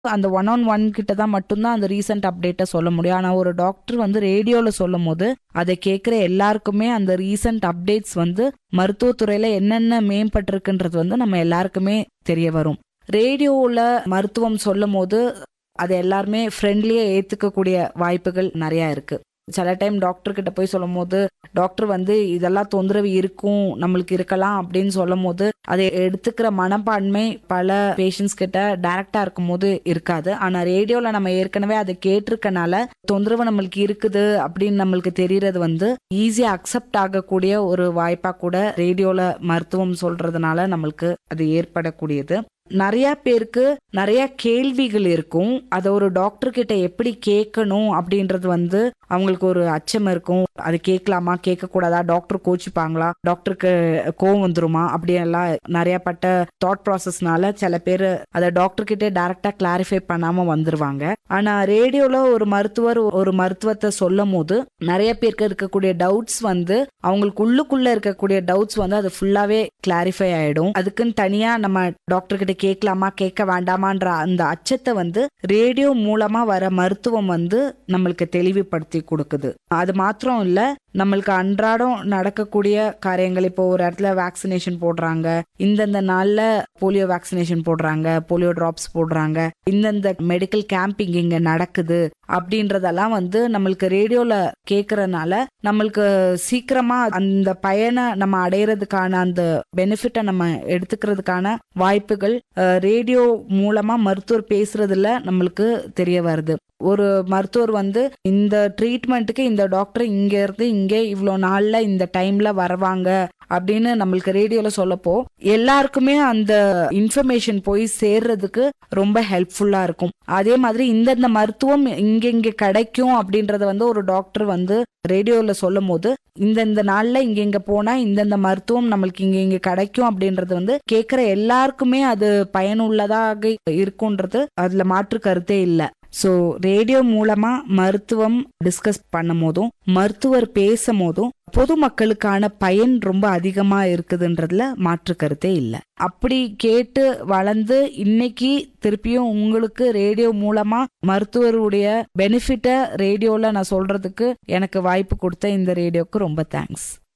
அந்த one on one கிட்ட தான் மட்டும்தான் அந்த ரீசெண்ட் அப்டேட்டை சொல்ல முடியும் ஆனால் ஒரு டாக்டர் வந்து ரேடியோவில் சொல்லும் போது அதை கேட்குற எல்லாருக்குமே அந்த ரீசெண்ட் அப்டேட்ஸ் வந்து மருத்துவத்துறையில் என்னென்ன மேம்பட்டிருக்குன்றது வந்து நம்ம எல்லாருக்குமே தெரிய வரும் ரேடியோவில் மருத்துவம் சொல்லும் போது அதை எல்லாருமே ஃப்ரெண்ட்லியாக ஏற்றுக்கக்கூடிய வாய்ப்புகள் நிறையா இருக்கு சில டைம் டாக்டர் கிட்ட போய் சொல்லும் போது டாக்டர் வந்து இதெல்லாம் தொந்தரவு இருக்கும் நம்மளுக்கு இருக்கலாம் அப்படின்னு சொல்லும் போது அதை எடுத்துக்கிற மனப்பான்மை பல பேஷண்ட்ஸ் கிட்ட டைரக்டா இருக்கும் போது இருக்காது ஆனா ரேடியோல நம்ம ஏற்கனவே அதை கேட்டிருக்கனால தொந்தரவு நம்மளுக்கு இருக்குது அப்படின்னு நம்மளுக்கு தெரியறது வந்து ஈஸியா அக்செப்ட் ஆகக்கூடிய ஒரு வாய்ப்பா கூட ரேடியோல மருத்துவம் சொல்றதுனால நம்மளுக்கு அது ஏற்படக்கூடியது நிறைய பேருக்கு நிறைய கேள்விகள் இருக்கும் அதை ஒரு டாக்டர் கிட்ட எப்படி கேட்கணும் அப்படின்றது வந்து அவங்களுக்கு ஒரு அச்சம் இருக்கும் அது கேட்கலாமா கேட்க கூடாதா டாக்டர் கோச்சிப்பாங்களா டாக்டருக்கு கோவம் வந்துருமா அப்படியெல்லாம் நிறைய பட்ட தாட் ப்ராசஸ்னால சில பேர் அதை டாக்டர் கிட்டே டைரக்டா கிளாரிஃபை பண்ணாம வந்துருவாங்க ஆனா ரேடியோல ஒரு மருத்துவர் ஒரு மருத்துவத்தை சொல்லும் போது நிறைய பேருக்கு இருக்கக்கூடிய டவுட்ஸ் வந்து அவங்களுக்கு உள்ளுக்குள்ள இருக்கக்கூடிய டவுட்ஸ் வந்து அது ஃபுல்லாவே கிளாரிஃபை ஆயிடும் அதுக்குன்னு தனியா நம்ம டாக்டர் கிட்ட கேட்கலாமா கேட்க வேண்டாமான்ற அந்த அச்சத்தை வந்து ரேடியோ மூலமா வர மருத்துவம் வந்து நம்மளுக்கு தெளிவுபடுத்தி கொடுக்குது அது மாத்திரம் இல்ல நம்மளுக்கு அன்றாடம் நடக்கக்கூடிய காரியங்கள் இப்போ ஒரு இடத்துல வேக்சினேஷன் போடுறாங்க இந்தந்த நாள்ல போலியோ வேக்சினேஷன் போடுறாங்க போலியோ டிராப்ஸ் போடுறாங்க இந்தந்த மெடிக்கல் கேம்பிங் இங்க நடக்குது அப்படின்றதெல்லாம் வந்து நம்மளுக்கு ரேடியோல கேக்குறதுனால நம்மளுக்கு சீக்கிரமா அந்த பயனை நம்ம அடையிறதுக்கான அந்த பெனிஃபிட்டை நம்ம எடுத்துக்கிறதுக்கான வாய்ப்புகள் ரேடியோ மூலமா மருத்துவர் பேசுறதுல நம்மளுக்கு தெரிய வருது ஒரு மருத்துவர் வந்து இந்த ட்ரீட்மெண்ட்டுக்கு இந்த டாக்டர் இங்க இருந்து இங்கே இவ்வளோ நாள்ல இந்த டைம்ல வருவாங்க அப்படின்னு நம்மளுக்கு ரேடியோல சொல்லப்போ எல்லாருக்குமே அந்த இன்ஃபர்மேஷன் போய் சேர்றதுக்கு ரொம்ப ஹெல்ப்ஃபுல்லா இருக்கும் அதே மாதிரி இந்தந்த மருத்துவம் இங்க இங்க கிடைக்கும் அப்படின்றத வந்து ஒரு டாக்டர் வந்து ரேடியோல சொல்லும் போது இந்தந்த நாள்ல இங்க இங்க போனா இந்தந்த மருத்துவம் நம்மளுக்கு இங்க இங்க கிடைக்கும் அப்படின்றது வந்து கேட்கிற எல்லாருக்குமே அது பயனுள்ளதாக இருக்கும்ன்றது அதுல மாற்று கருத்தே இல்லை ஸோ ரேடியோ மூலமா மருத்துவம் டிஸ்கஸ் பண்ணும் போதும் மருத்துவர் பேசும் போதும் பொதுமக்களுக்கான பயன் ரொம்ப அதிகமா இருக்குதுன்றதுல மாற்று கருத்தே இல்லை அப்படி கேட்டு வளர்ந்து இன்னைக்கு திருப்பியும் உங்களுக்கு ரேடியோ மூலமா மருத்துவருடைய பெனிஃபிட்டை ரேடியோல நான் சொல்றதுக்கு எனக்கு வாய்ப்பு கொடுத்த இந்த ரேடியோக்கு ரொம்ப தேங்க்ஸ்